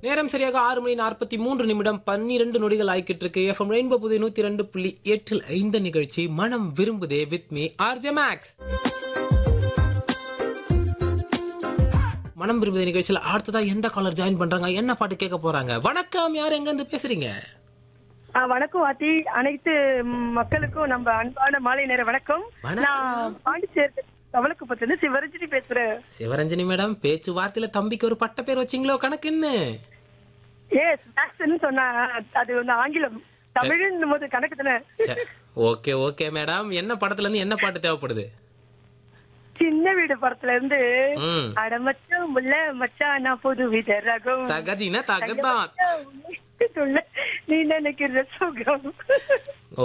நேரம் சரியாக ஆறு மணி நாற்பத்தி மூன்று நிமிடம் பன்னிரண்டு நொடிகள் ஆய்க்கிட்டு இருக்கு எஃப்எம் ரெயின்போ புதிய நூத்தி ரெண்டு புள்ளி எட்டில் ஐந்து நிகழ்ச்சி மனம் விரும்புதே வித் மீ ஆர்ஜே மேக்ஸ் மனம் விரும்புதே நிகழ்ச்சியில் அடுத்ததா எந்த காலர் ஜாயின் பண்றாங்க என்ன பாட்டு கேட்க போறாங்க வணக்கம் யார் எங்க இருந்து பேசுறீங்க ஆ, வணக்கம் வாத்தி அனைத்து ம், மக்களுக்கும் நம்ம அன்பான மாலை நேர வணக்கம் வணக்கம். நான் பாண்டிச்சேரி தவளுக்கு பத்திருந்து சிவரஞ்சனி பேசுறேன் சிவரஞ்சனி மேடம் பேச்சு வார்த்தையில தம்பிக்கு ஒரு பட்ட பேர் வச்சீங்களோ கணக்குன்னு ஏஸ் மேக்ஸ்ன்னு சொன்னா அது வந்து ஆங்கிலம் தமிழ்னு போது கணக்கு தானே ஓகே ஓகே மேடம் என்ன படத்துல இருந்து என்ன பாட்டு தேவைப்படுது சின்ன வீடு படத்துல இருந்து ம் அட மச்சான் முல்ல மச்சான் நான் புது வித ரகம் தகதினா தகதான் நீ நினைக்கிற சுகம்